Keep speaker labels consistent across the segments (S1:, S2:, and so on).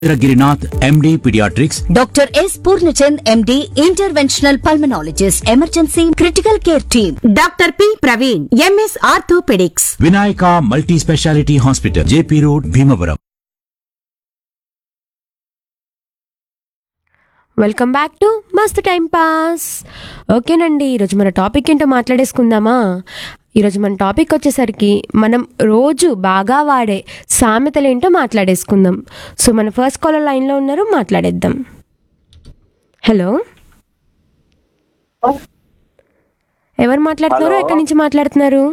S1: Girinath MD paediatrics
S2: doctor S Purnachand MD interventional pulmonologist emergency critical care team
S3: doctor P Praveen MS orthopaedics
S1: Vinayaka multi speciality hospital JP road Bhimavaram
S4: welcome back to Mast time pass ఓకేనండి ఈరోజు మన topic ఏంటో మాట్లాడేసుకుందామా ఈరోజు మన topic వచ్చేసరికి మనం రోజు బాగా వాడే సామెతలు ఏంటో మాట్లాడేసుకుందాం సో మన ఫస్ట్ కాలర్ లైన్లో ఉన్నారు మాట్లాడేద్దాం హలో ఎవరు మాట్లాడుతున్నారు ఎక్కడి నుంచి మాట్లాడుతున్నారు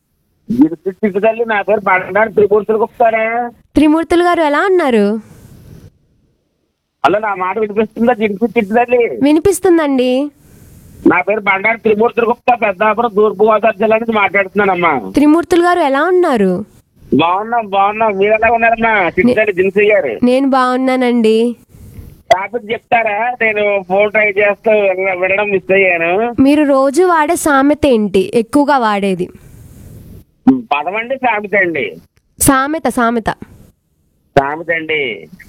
S5: తల్లి నా పేరు బండారు త్రిపూర్తులకు వస్తారా
S4: త్రిమూర్తులు గారు ఎలా ఉన్నారు
S5: అలా నా మాట వినిపిస్తుందా జిడిపి తల్లి
S4: వినిపిస్తుందండి
S5: నా పేరు బండారు త్రిమూర్తులకు వస్తా పెద్దాపురం తూర్పు గోదావరి జిల్లా నుంచి మాట్లాడుతున్నానమ్మా
S4: త్రిమూర్తులు గారు ఎలా ఉన్నారు
S5: బాగున్నాం బాగున్నాం మీరు ఎలా ఉన్నారమ్మా చిట్టాలి జిన్స్ అయ్యారు
S4: నేను బాగున్నానండి
S5: టాపిక్ చెప్తారా నేను ఫోన్ ట్రై చేస్తూ విన- వినడం మిస్ అయ్యాను
S4: మీరు రోజు వాడే సామెత ఏంటి ఎక్కువగా వాడేది
S5: పదమండి సామెత అండి
S4: సామెత సామెత
S5: సామెత అండి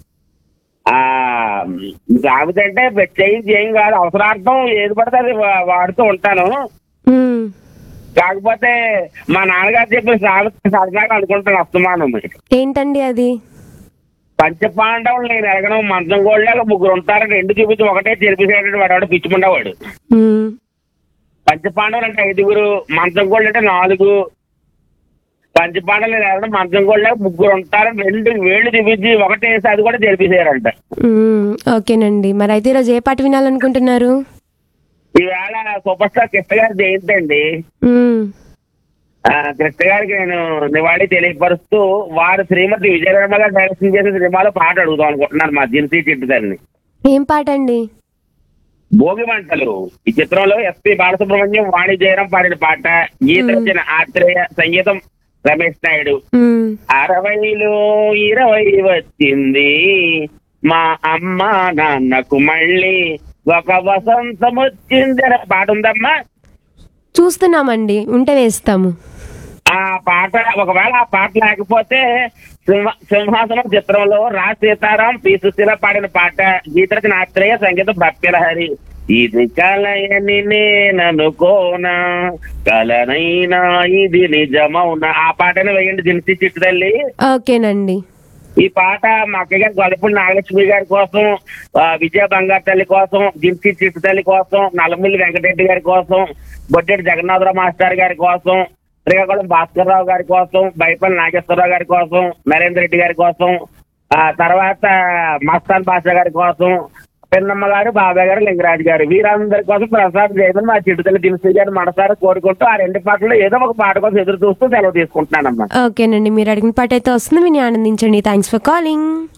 S5: ఆ సామెత అంటే చేయం చేయం కాదు అవసరార్థం ఏది పడితే అది వా- వాడుతూ ఉంటాను
S4: మ్మ్.
S5: కాకపోతే మా నాన్నగారు చెప్పిన సామెత సరదాగా అనుకుంటాను అస్తమానం
S4: ఏంటండి అది
S5: పంచపాండవులు నేను ఎరగను మంచం గోళ్ళగా ముగ్గురు ఉంటారని రెండు చూపించి ఒకటే తెలిపిసేటట్టు వాడు వాడు పిచ్చిమండవాడు
S4: మ్మ్.
S5: పంచపాండవులు అంటే ఐదుగురు మంచం గోళ్ళు అంటే నాలుగు పంచపాండవులు నేను ఎరగడం మంచం గోళ్ళగా ముగ్గురు ఉంటారని రెండు వేళ్ళు చూపించి ఒకటేసి అది కూడా తెలిపిసేయారంట
S4: మ్మ్. ఓకేనండి మరి అయితే ఈరోజు ఏ పాట వినాలనుకుంటున్నారు
S5: ఈవేళ సూపర్ స్టార్ కృష్ణ గారి జయంతి అండి
S4: మ్మ్.
S5: ఆ, కృష్ణ గారికి నేను నివాళి తెలియపరుస్తూ వారు శ్రీమతి విజయరమ గారు డైరెక్షన్ చేసిన సినిమాలో పాట అడుగుదాం అనుకుంటున్నాను మా జిన్సీ చిట్టుదారిని
S4: ఏం పాట అండి
S5: భోగి మంటలు ఈ చిత్రంలో ఎస్పి బాలసుబ్రహ్మణ్యం వాణి జయరాం పాడిన పాట గీత రచన ఆత్రేయ సంగీతం రమేష్ నాయుడు
S4: మ్మ్.
S5: అరవైలో ఇరవై వచ్చింది మా అమ్మ నాన్నకు మళ్ళీ ఒక వసంతం వచ్చింది అనే పాట ఉందమ్మా
S4: చూస్తున్నామండి ఉంటే వేస్తాము
S5: ఆ పాట ఒకవేళ ఆ పాట లేకపోతే సింహ సింహాసనం చిత్రంలో రా సీతారాం పి సుశీల పాడిన పాట గీతరచన ఆత్రేయ సంగీతం భక్తిలహరి ఇది కలయని నేననుకోనా కలనైనా ఇది నిజమౌనా ఆ పాటను వేయండి దినిసి చిట్టు తల్లి
S4: ఓకేనండి
S5: ఈ పాట మా అక్కయ్య గారు గొల్లపూడి నాగలక్ష్మి గారి కోసం ఆ, విజయ బంగారు తల్లి కోసం జిన్సీ చిట్టు తల్లి కోసం నల్లమిల్లి వెంకటరెడ్డి గారి కోసం బొడ్డెడి జగన్నాథరావు మాస్టర్ గారి కోసం శ్రీకాకుళం భాస్కర్ రావు గారి కోసం బైపల్లి నాగేశ్వరరావు గారి కోసం నరేంద్ర రెడ్డి గారి కోసం ఆ తర్వాత మస్తాన్ బాషా గారి కోసం పెన్నమ్మ గారు బాబాయ్ గారు లింగరాజు గారు వీరందరి కోసం ప్రసాద్ చేయమని మా చిట్టుతల్లి దినసి గారు మనసారి కోరుకుంటూ ఆ రెండు పాటల్లో ఏదో ఒక పాట కోసం ఎదురు చూస్తూ సెలవు తీసుకుంటున్నానమ్మా
S4: ఓకేనండి మీరు అడిగిన పాట అయితే వస్తుంది విని ఆనందించండి థ్యాంక్స్ ఫర్ కాలింగ్